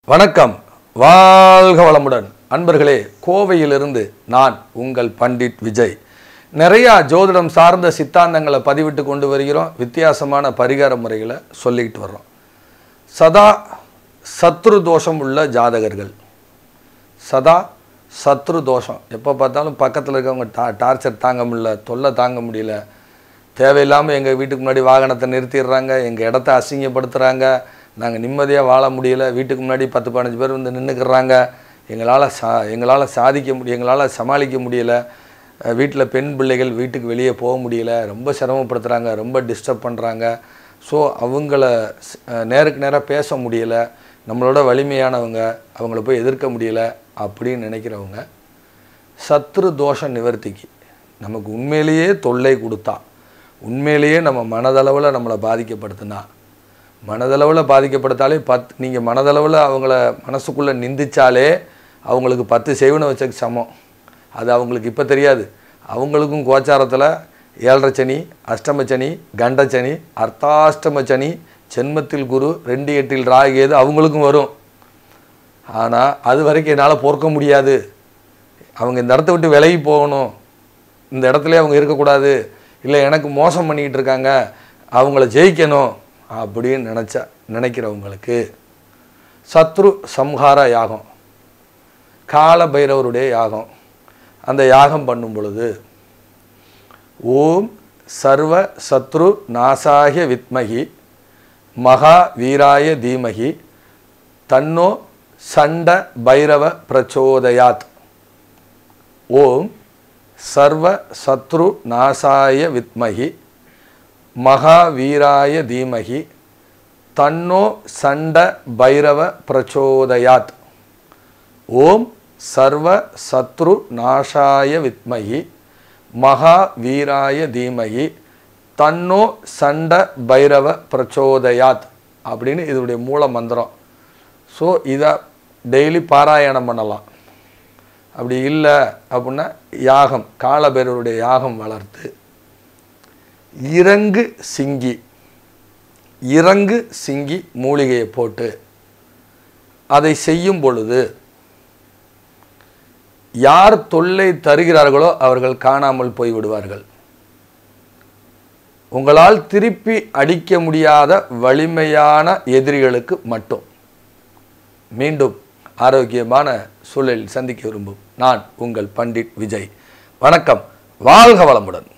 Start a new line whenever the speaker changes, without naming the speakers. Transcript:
வணக்கம் வாழ்க வளமுடன் அன்பர்களே கோவையிலிருந்து நான் உங்கள் பண்டிட் விஜய் நிறையா ஜோதிடம் சார்ந்த சித்தாந்தங்களை பதிவிட்டு கொண்டு வருகிறோம் வித்தியாசமான பரிகார முறைகளை சொல்லிக்கிட்டு வர்றோம் சதா சத்ரு தோஷம் உள்ள ஜாதகர்கள் சதா சத்ரு தோஷம் எப்போ பார்த்தாலும் பக்கத்தில் இருக்கவங்க டா டார்ச்சர் தாங்க முடியல தொல்லை தாங்க முடியல தேவையில்லாமல் எங்கள் வீட்டுக்கு முன்னாடி வாகனத்தை நிறுத்திடுறாங்க எங்கள் இடத்த அசிங்கப்படுத்துகிறாங்க நாங்கள் நிம்மதியாக வாழ முடியல வீட்டுக்கு முன்னாடி பத்து பதினஞ்சு பேர் வந்து நின்றுக்கிறாங்க எங்களால் சா எங்களால் சாதிக்க முடியும் எங்களால் சமாளிக்க முடியல வீட்டில் பெண் பிள்ளைகள் வீட்டுக்கு வெளியே போக முடியல ரொம்ப சிரமப்படுத்துகிறாங்க ரொம்ப டிஸ்டர்ப் பண்ணுறாங்க ஸோ அவங்கள ஸ்- அஹ் நேருக்கு நேராக பேச முடியல நம்மளோட வலிமையானவங்க அவங்கள போய் எதிர்க்க முடியல அப்படின்னு நினைக்கிறவங்க சத்ரு தோஷ நிவர்த்திக்கு நமக்கு உண்மையிலேயே தொல்லை கொடுத்தா உண்மையிலேயே நம்ம மனதளவில் நம்மளை பாதிக்கப்படுத்தினா மனதளவில் பாதிக்கப்படுத்தாலே பத் நீங்கள் மனதளவில் அவங்கள மனசுக்குள்ளே நிந்திச்சாலே அவங்களுக்கு பத்து செய்வனை வச்ச சமம் அது அவங்களுக்கு இப்போ தெரியாது அவங்களுக்கும் கோச்சாரத்தில் ஏழரை சனி அஷ்டம சனி கண்ட சனி அர்த்தாஷ்டம சனி ஜென்மத்தில் குரு ரெண்டு எட்டில் ராகியது அவங்களுக்கும் வரும் ஆனால் அது வரைக்கும் என்னால் பொறுக்க முடியாது அவங்க இந்த இடத்த விட்டு விலகி போகணும் இந்த இடத்துல அவங்க இருக்கக்கூடாது இல்லை எனக்கு மோசம் பண்ணிக்கிட்டு இருக்காங்க அவங்கள ஜெயிக்கணும் அப்படின்னு நினச்சா நினைக்கிறவங்களுக்கு சத்ரு சம்ஹார யாகம் கால பைரவருடைய யாகம் அந்த யாகம் பண்ணும் பொழுது ஓம் சர்வ சத்ரு நாசாய வித்மகி மகா வீராய தீமகி தன்னோ சண்ட பைரவ பிரச்சோதயாத் ஓம் சர்வ சத்ரு நாசாய வித்மகி மகாவீராய தீமகி தன்னோ சண்ட பைரவ பிரச்சோதயாத் ஓம் சர்வ சத்ரு நாசாய வித்மகி மகாவீராய தீமகி தன்னோ சண்ட பைரவ பிரச்சோதயாத் அப்படின்னு இதனுடைய மூல மந்திரம் ஸோ இதை டெய்லி பாராயணம் பண்ணலாம் அப்படி இல்லை அப்படின்னா யாகம் காலபைரவருடைய யாகம் வளர்த்து இறங்கு சிங்கி இறங்கு சிங்கி மூலிகையை போட்டு அதை செய்யும் பொழுது யார் தொல்லை தருகிறார்களோ அவர்கள் காணாமல் போய் விடுவார்கள் உங்களால் திருப்பி அடிக்க முடியாத வலிமையான எதிரிகளுக்கு மட்டும் மீண்டும் ஆரோக்கியமான சூழலில் சந்திக்க விரும்பும் நான் உங்கள் பண்டிட் விஜய் வணக்கம் வாழ்க வளமுடன்